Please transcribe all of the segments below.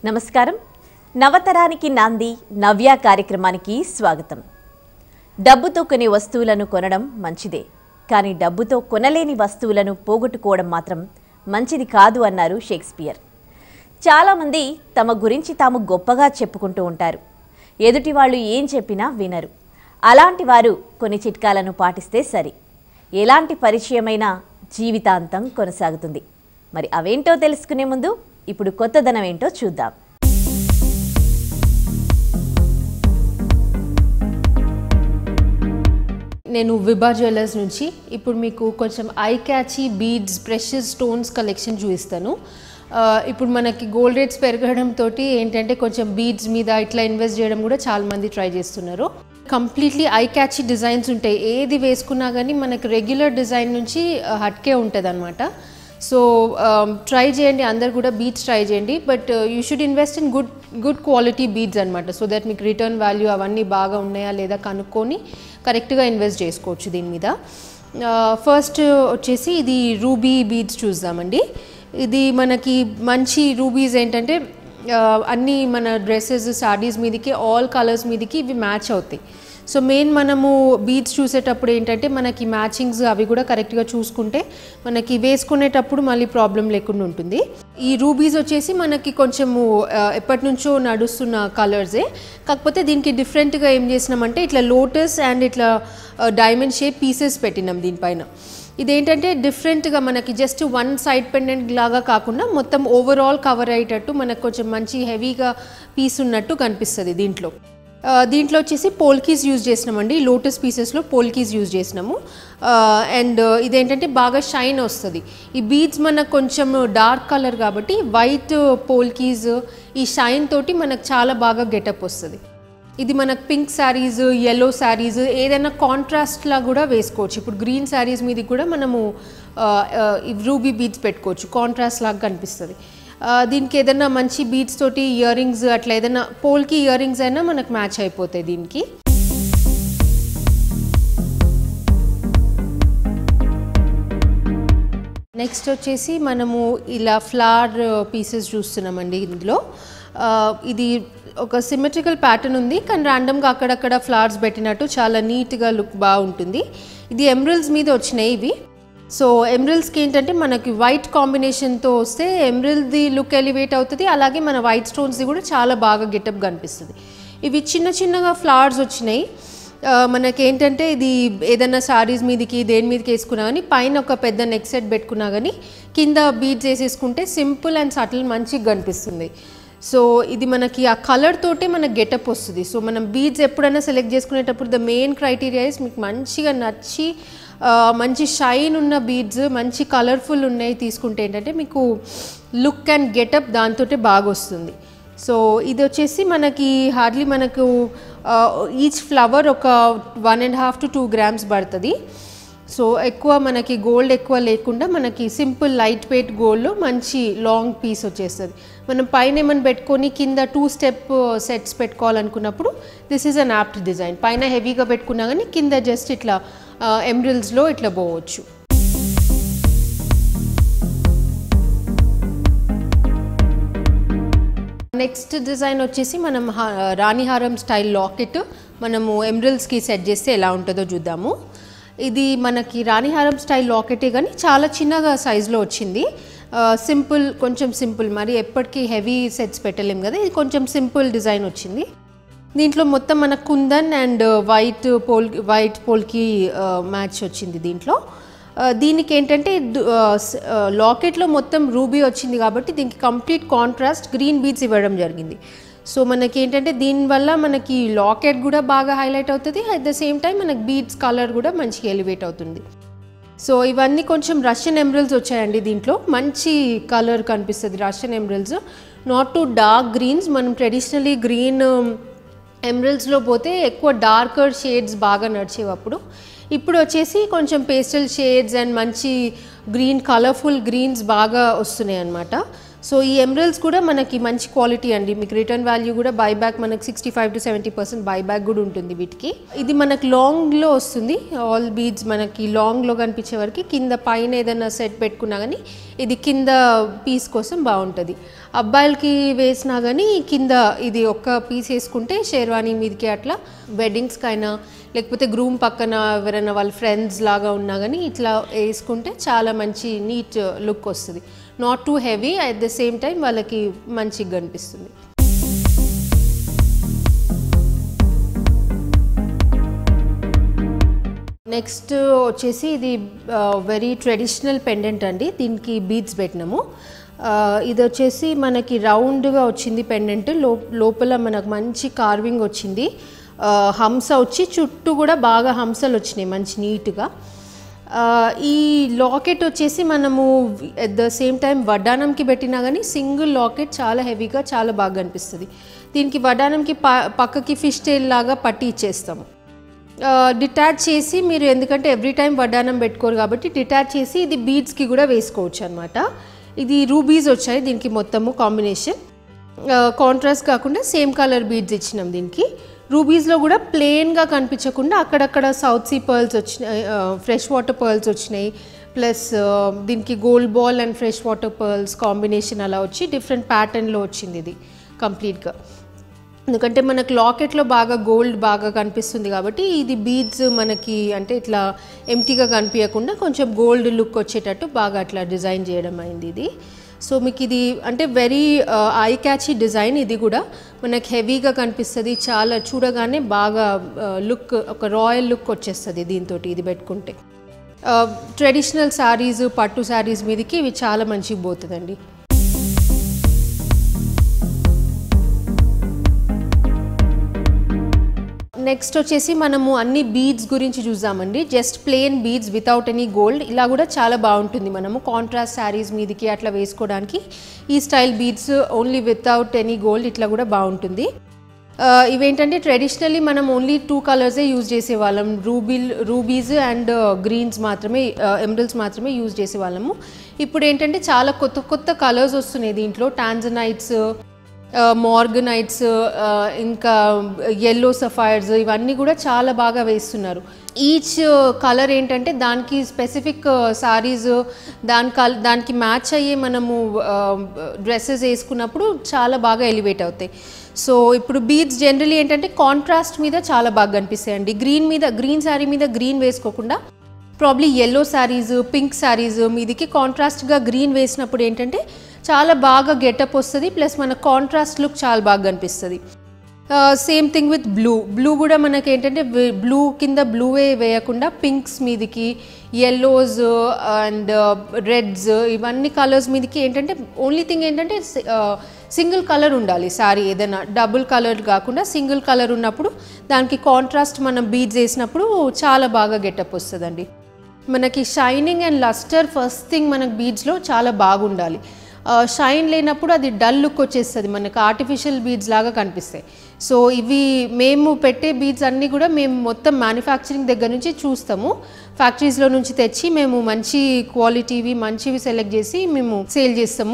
నమస్కారం నవతరానికి నాంది నవ్య కార్యక్రమానికి స్వాగతం డబ్బుతో కొనే వస్తువులను కొనడం మంచిదే కానీ డబ్బుతో కొనలేని వస్తువులను పోగొట్టుకోవడం మాత్రం మంచిది కాదు అన్నారు షేక్స్పియర్ చాలామంది తమ గురించి తాము గొప్పగా చెప్పుకుంటూ ఉంటారు ఎదుటి వాళ్ళు ఏం చెప్పినా వినరు అలాంటి వారు కొన్ని చిట్కాలను పాటిస్తే సరి ఎలాంటి పరిచయమైనా జీవితాంతం కొనసాగుతుంది మరి అవేంటో తెలుసుకునే ముందు ఇప్పుడు కొత్తదనం ఏంటో చూద్దాం నేను విభా జ్యువెలర్స్ నుంచి ఇప్పుడు మీకు కొంచెం eye catchy beads precious stones collection చూపిస్తాను ఆ, ఇప్పుడు మనకి గోల్డ్ రేట్స్ పెరగడంతో ఏంటంటే కొంచెం బీడ్స్ మీద ఇట్లా ఇన్వెస్ట్ చేయడం కూడా చాలా మంది ట్రై చేస్తున్నారు కంప్లీట్లీ ఐ క్యాచీ డిజైన్స్ ఉంటాయి ఏది వేసుకున్నా కానీ మనకి రెగ్యులర్ డిజైన్ నుంచి ఆ, హట్కే ఉంటుంది అనమాట సో ట్రై చేయండి అందరు కూడా బీడ్స్ ట్రై చేయండి but you should invest in good good quality beads అనమాట సో దట్ మీకు రిటర్న్ వాల్యూ అవన్నీ బాగా ఉన్నాయా లేదా కనుక్కొని కరెక్ట్గా ఇన్వెస్ట్ చేసుకోవచ్చు దీని మీద ఫస్ట్ వచ్చేసి ఇది రూబీ బీడ్స్ చూద్దామండి ఇది మనకి మంచి రూబీస్ ఏంటంటే ఆ, అన్ని మన డ్రెస్సెస్ సాడీస్ మీదకి ఆల్ కలర్స్ మీదకి ఇవి మ్యాచ్ అవుతాయి సో మెయిన్ మనము బీడ్స్ చూసేటప్పుడు ఏంటంటే మనకి మ్యాచింగ్స్ అవి కూడా కరెక్ట్గా చూసుకుంటే మనకి వేసుకునేటప్పుడు మళ్ళీ ప్రాబ్లం లేకుండా ఉంటుంది ఈ రూబీస్ వచ్చేసి మనకి కొంచెము ఆ, ఎప్పటి నుంచో నడుస్తున్న కలర్సే కాకపోతే దీనికి డిఫరెంట్గా ఏం చేసినామంటే ఇట్లా లోటస్ అండ్ ఇట్లా డైమండ్ షేప్ పీసెస్ పెట్టినాం దీనిపైన ఇదేంటంటే డిఫరెంట్గా మనకి జస్ట్ వన్ సైడ్ పెండెంట్ లాగా కాకుండా మొత్తం ఓవరాల్ కవర్ అయ్యేటట్టు మనకు కొంచెం మంచి హెవీగా పీస్ ఉన్నట్టు కనిపిస్తుంది దీంట్లో ఆ, దీంట్లో వచ్చేసి పోల్కీస్ యూజ్ చేసినామండి లోటస్ పీసెస్లో పోల్కీస్ యూజ్ చేసినాము అండ్ ఇదేంటంటే బాగా షైన్ వస్తుంది ఈ బీడ్స్ మనకు కొంచెం డార్క్ కలర్ కాబట్టి వైట్ పోల్కీస్ ఈ షైన్ తోటి మనకు చాలా బాగా గెటప్ వస్తుంది ఇది మనకు పింక్ శారీస్ ఎల్లో శారీస్ ఏదైనా కాంట్రాస్ట్లా కూడా వేసుకోవచ్చు ఇప్పుడు గ్రీన్ శారీస్ మీద కూడా మనము రూబీ బీడ్స్ పెట్టుకోవచ్చు కాంట్రాస్ట్ లాగా కనిపిస్తుంది ఆ, దీనికి ఏదైనా మంచి బీడ్స్ తోటి ఇయర్ రింగ్స్ అట్లా ఏదైనా పోల్కి ఇయర్ రింగ్స్ అయినా మనకు మ్యాచ్ అయిపోతాయి దీనికి నెక్స్ట్ వచ్చేసి మనము ఇలా ఫ్లవర్ పీసెస్ చూస్తున్నామండి ఇందులో ఆ, ఇది ఒక సిమెట్రికల్ ప్యాటర్న్ ఉంది కానీ ర్యాండమ్గా అక్కడక్కడ ఫ్లవర్స్ పెట్టినట్టు చాలా నీట్గా లుక్ బాగుంటుంది ఇది ఎమ్రల్స్ మీద వచ్చినాయి ఇవి సో ఎమ్రల్స్కి ఏంటంటే మనకి వైట్ కాంబినేషన్తో వస్తే ఎమ్రల్ది లుక్ ఎలివేట్ అవుతుంది అలాగే మన వైట్ స్టోన్స్ది కూడా చాలా బాగా గెటప్ కనిపిస్తుంది ఇవి చిన్న చిన్నగా ఫ్లవర్స్ వచ్చినాయి ఆ, మనకేంటంటే ఇది ఏదైనా సారీస్ మీదకి దేని మీదకి వేసుకున్నా కానీ పైన ఒక పెద్ద నెక్ సెట్ పెట్టుకున్నా కానీ కింద బీడ్స్ వేసేసుకుంటే సింపుల్ అండ్ సటిల్ మంచిగా కనిపిస్తుంది సో ఇది మనకి ఆ కలర్ తోటే మనకు గెటప్ వస్తుంది సో మనం బీడ్స్ ఎప్పుడైనా సెలెక్ట్ చేసుకునేటప్పుడు ద మెయిన్ క్రైటీరియా ఇస్ మీకు మంచిగా నచ్చి ఆ, మంచి షైన్ ఉన్న బీడ్స్ మంచి కలర్ఫుల్ ఉన్నాయి తీసుకుంటే ఏంటంటే మీకు లుక్ అండ్ గెటప్ దాంతోటే బాగా వస్తుంది సో ఇది వచ్చేసి మనకి హార్డ్లీ మనకు ఈచ్ ఫ్లవర్ ఒక one and half to two grams పడుతుంది సో ఎక్కువ మనకి గోల్డ్ ఎక్కువ లేకుండా మనకి సింపుల్ లైట్ వెయిట్ గోల్డ్లో మంచి లాంగ్ పీస్ వచ్చేస్తుంది మనం పైన ఏమైనా పెట్టుకొని కింద టూ స్టెప్ సెట్స్ పెట్టుకోవాలనుకున్నప్పుడు this is an apt design పైన హెవీగా పెట్టుకున్నా కానీ కింద జస్ట్ ఇట్లా ఎంబ్రిల్స్లో ఇట్లా పోవచ్చు నెక్స్ట్ డిజైన్ వచ్చేసి మనం హా- రాణిహారం స్టైల్ లాకెట్ మనము ఎమ్రిల్స్కి సెట్ చేస్తే ఎలా ఉంటుందో చూద్దాము ఇది మనకి రాణిహారం స్టైల్ లాకెటే కానీ చాలా చిన్నగా సైజులో వచ్చింది సింపుల్ కొంచెం సింపుల్ మరి ఎప్పటికీ హెవీ సెట్స్ పెట్టలేం కదా ఇది కొంచెం సింపుల్ డిజైన్ వచ్చింది దీంట్లో మొత్తం మన కుందన్ అండ్ వైట్ పోల్ వైట్ పోల్కి మ్యాచ్ వచ్చింది దీంట్లో ఆ, దీనికి ఏంటంటే దు- ఆ, స్- ఆ, లాకెట్లో మొత్తం రూబీ వచ్చింది కాబట్టి దీనికి కంప్లీట్ కాంట్రాస్ట్ గ్రీన్ బీడ్స్ ఇవ్వడం జరిగింది సో మనకి ఏంటంటే దీనివల్ల మనకి లాకెట్ కూడా బాగా హైలైట్ అవుతుంది అట్ ద సేమ్ టైం మనకి బీడ్స్ కలర్ కూడా మంచిగా ఎలివేట్ అవుతుంది సో ఇవన్నీ కొంచెం రష్యన్ ఎమ్రల్స్ వచ్చాయండి దీంట్లో మంచి కలర్ కనిపిస్తుంది Russian emeralds not too dark greens మనం ట్రెడిషనలీ గ్రీన్ ఎమ్రల్స్లో పోతే ఎక్కువ డార్కర్ షేడ్స్ బాగా నడిచేవి అప్పుడు ఇప్పుడు వచ్చేసి కొంచెం పేస్టల్ షేడ్స్ అండ్ మంచి గ్రీన్ కలర్ఫుల్ గ్రీన్స్ బాగా వస్తున్నాయి అన్నమాట సో ఈ ఎమ్రల్స్ కూడా మనకి మంచి క్వాలిటీ అండి మీకు రిటర్న్ వాల్యూ కూడా బైబ్యాక్ మనకి sixty five to seventy percent buyback కూడా ఉంటుంది వీటికి ఇది మనకి లాంగ్లో వస్తుంది ఆల్ బీడ్స్ మనకి లాంగ్లో కనిపించే వరకు కింద పైన ఏదైనా సెట్ పెట్టుకున్నా కానీ ఇది కింద పీస్ కోసం బాగుంటుంది అబ్బాయిలకి వేసినా కానీ కింద ఇది ఒక్క పీస్ వేసుకుంటే షేర్వాణి మీదకి అట్లా వెడ్డింగ్స్కి అయినా లేకపోతే గ్రూమ్ పక్కన ఎవరైనా వాళ్ళ ఫ్రెండ్స్ లాగా ఉన్నా కానీ ఇట్లా వేసుకుంటే చాలా మంచి నీట్ లుక్ వస్తుంది not too heavy at the same time వాళ్ళకి మంచిగా కనిపిస్తుంది నెక్స్ట్ వచ్చేసి ఇది వెరీ ట్రెడిషనల్ పెండెంట్ అండి దీనికి బీడ్స్ పెట్టినాము ఆ, ఇది వచ్చేసి మనకి రౌండ్గా వచ్చింది పెండెంట్ లో లోపల మనకు మంచి కార్వింగ్ వచ్చింది ఆ, హంస వచ్చి చుట్టూ కూడా బాగా హంసలు వచ్చినాయి మంచి నీట్గా ఆ, ఈ లాకెట్ వచ్చేసి మనము ఎట్ ద సేమ్ టైం వడ్డానంకి పెట్టినా కానీ సింగిల్ లాకెట్ చాలా హెవీగా చాలా బాగా అనిపిస్తుంది దీనికి వడ్డానంకి ప పక్కకి ఫిష్ టైల్ లాగా పట్టి ఇచ్చేస్తాము డిటాచ్ చేసి మీరు ఎందుకంటే ఎవ్రీ టైం వడ్డానం పెట్టుకోరు కాబట్టి డిటాచ్ చేసి ఇది బీడ్స్కి కూడా వేసుకోవచ్చు అనమాట ఇది రూబీస్ వచ్చాయి దీనికి మొత్తము కాంబినేషన్ కాంట్రాస్ట్ కాకుండా సేమ్ కలర్ బీడ్స్ ఇచ్చినాం దీనికి రూబీస్లో కూడా ప్లెయిన్గా కనిపించకుండా అక్కడక్కడ సౌత్ సీ పర్ల్స్ వచ్చినాయి ఫ్రెష్ వాటర్ పర్ల్స్ వచ్చినాయి ప్లస్ దీనికి gold ball and freshwater pearls combination అలా వచ్చి డిఫరెంట్ ప్యాటర్న్లో వచ్చింది ఇది కంప్లీట్గా ఎందుకంటే మనకు లాకెట్లో బాగా గోల్డ్ బాగా కనిపిస్తుంది కాబట్టి ఇది బీడ్స్ మనకి అంటే ఇట్లా ఎంటీగా కనిపించకుండా కొంచెం గోల్డ్ లుక్ వచ్చేటట్టు బాగా అట్లా డిజైన్ చేయడం అయింది ఇది సో మీకు ఇది అంటే వెరీ ఐ క్యాచీ డిజైన్ ఇది కూడా మనకి హెవీగా కనిపిస్తుంది చాలా చూడగానే బాగా లుక్ ఒక రాయల్ లుక్ వచ్చేస్తుంది దీంతో ఇది పెట్టుకుంటే ట్రెడిషనల్ శారీస్ పట్టు శారీస్ మీదకి ఇవి చాలా మంచిగా పోతుందండి నెక్స్ట్ వచ్చేసి మనము అన్ని బీడ్స్ గురించి చూద్దామండి just plain beads without any gold ఇలా కూడా చాలా బాగుంటుంది మనము కాంట్రాస్ట్ శారీస్ మీదకి అట్లా వేసుకోవడానికి ఈ style beads only without any gold ఇట్లా కూడా బాగుంటుంది ఆ, ఇవేంటంటే ట్రెడిషనల్లీ మనం ఓన్లీ టూ కలర్సే యూజ్ చేసేవాళ్ళం రూబిల్ రూబీస్ అండ్ గ్రీన్స్ మాత్రమే ఎమరల్స్ మాత్రమే యూజ్ చేసేవాళ్ళము ఇప్పుడు ఏంటంటే చాలా కొత్త కొత్త కలర్స్ వస్తున్నాయి దీంట్లో టాన్జనైట్స్ మార్గనైట్స్ ఇంకా ఎల్లో సఫైర్స్ ఇవన్నీ కూడా చాలా బాగా వేస్తున్నారు ఈచ్ కలర్ ఏంటంటే దానికి స్పెసిఫిక్ సారీస్ దాని కల్ దానికి మ్యాచ్ అయ్యే మనము డ్రెస్సెస్ వేసుకున్నప్పుడు చాలా బాగా ఎలివేట్ అవుతాయి సో ఇప్పుడు బీడ్స్ జనరలీ ఏంటంటే కాంట్రాస్ట్ మీద చాలా బాగా కనిపిస్తాయండి గ్రీన్ మీద గ్రీన్ శారీ మీద గ్రీన్ వేసుకోకుండా probably yellow saris pink saris మీదికి కాంట్రాస్ట్గా గ్రీన్ వేసినప్పుడు ఏంటంటే చాలా బాగా గెటప్ వస్తుంది ప్లస్ మన కాంట్రాస్ట్ లుక్ చాలా బాగా కనిపిస్తుంది same thing with blue blue కూడా మనకి ఏంటంటే బ్లూ కింద బ్లూవే వేయకుండా పింక్స్ మీదికి ఎల్లోస్ అండ్ రెడ్స్ ఇవన్నీ కలర్స్ మీదకి ఏంటంటే ఓన్లీ థింగ్ ఏంటంటే సింగిల్ కలర్ ఉండాలి సారీ ఏదైనా డబుల్ కలర్ కాకుండా సింగిల్ కలర్ ఉన్నప్పుడు దానికి కాంట్రాస్ట్ మనం బీడ్స్ వేసినప్పుడు చాలా బాగా గెటప్ వస్తుందండి మనకి shining and lustre first thing మనకి బీడ్స్లో చాలా బాగుండాలి షైన్ లేనప్పుడు అది డల్ లుక్ వచ్చేస్తుంది మనకు ఆర్టిఫిషియల్ బీడ్స్ లాగా కనిపిస్తాయి సో ఇవి మేము పెట్టే బీడ్స్ అన్నీ కూడా మేము మొత్తం మ్యానుఫ్యాక్చరింగ్ దగ్గర నుంచి చూస్తాము ఫ్యాక్టరీస్లో నుంచి తెచ్చి మేము మంచి క్వాలిటీవి మంచివి సెలెక్ట్ చేసి మేము సేల్ చేస్తాము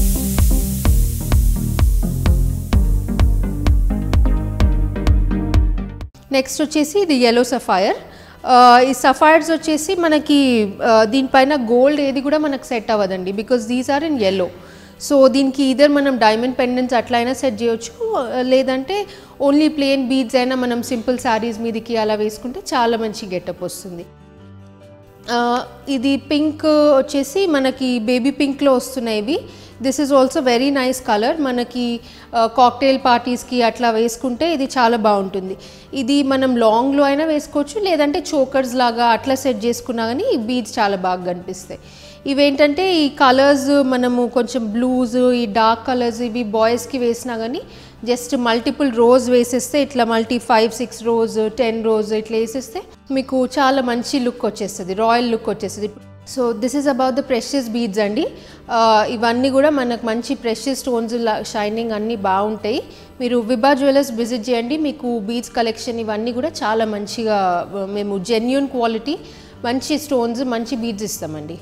నెక్స్ట్ వచ్చేసి ఇది ఎల్లో సఫైర్ ఈ సఫైర్స్ వచ్చేసి మనకి ఆ, దీనిపైన గోల్డ్ ఏది కూడా మనకు సెట్ అవ్వదండి because these are in yellow so దీనికి ఇదర్ మనం డైమండ్ పెండెంట్స్ అట్లా అయినా సెట్ చేయొచ్చు ఆ, లేదంటే ఓన్లీ ప్లెయిన్ బీడ్స్ అయినా మనం సింపుల్ శారీస్ మీదకి అలా వేసుకుంటే చాలా మంచి గెటప్ వస్తుంది ఆ, ఇది పింక్ వచ్చేసి మనకి బేబీ పింక్లో వస్తున్నాయి ఇవి this is also very nice colour మనకి కాక్టైల్ పార్టీస్కి అట్లా వేసుకుంటే ఇది చాలా బాగుంటుంది ఇది మనం లాంగ్లో అయినా వేసుకోవచ్చు లేదంటే చోకర్స్ లాగా అట్లా సెట్ చేసుకున్నా కానీ ఈ బీడ్స్ చాలా బాగా కనిపిస్తాయి ఇవేంటంటే ఈ కలర్స్ మనము కొంచెం బ్లూస్ ఈ డార్క్ కలర్స్ ఇవి బాయ్స్కి వేసినా కానీ జస్ట్ మల్టిపుల్ రోజ్ వేసేస్తే ఇట్లా multi five six rows ten rows ఇట్లా వేసేస్తే మీకు చాలా మంచి లుక్ వచ్చేస్తుంది రాయల్ లుక్ వచ్చేస్తుంది so this is about the precious beads అండి ఆ, ఇవన్నీ కూడా మనకు మంచి ప్రెషియస్ స్టోన్స్ షైనింగ్ అన్నీ బాగుంటాయి మీరు విభా జ్యువెలర్స్ విజిట్ చేయండి మీకు బీడ్స్ కలెక్షన్ ఇవన్నీ కూడా చాలా మంచిగా ఆ, మేము జెన్యున్ క్వాలిటీ మంచి స్టోన్స్ మంచి బీడ్స్ ఇస్తామండి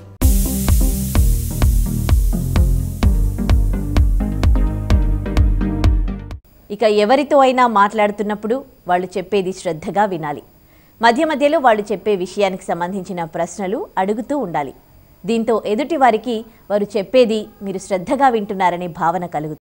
ఇక ఎవరితో అయినా మాట్లాడుతున్నప్పుడు వాళ్ళు చెప్పేది శ్రద్ధగా వినాలి మధ్య మధ్యలో వాళ్ళు చెప్పే విషయానికి సంబంధించిన ప్రశ్నలు అడుగుతూ ఉండాలి దీంతో ఎదుటి వారికి వారు చెప్పేది మీరు శ్రద్ధగా వింటున్నారనే భావన కలుగుతుంది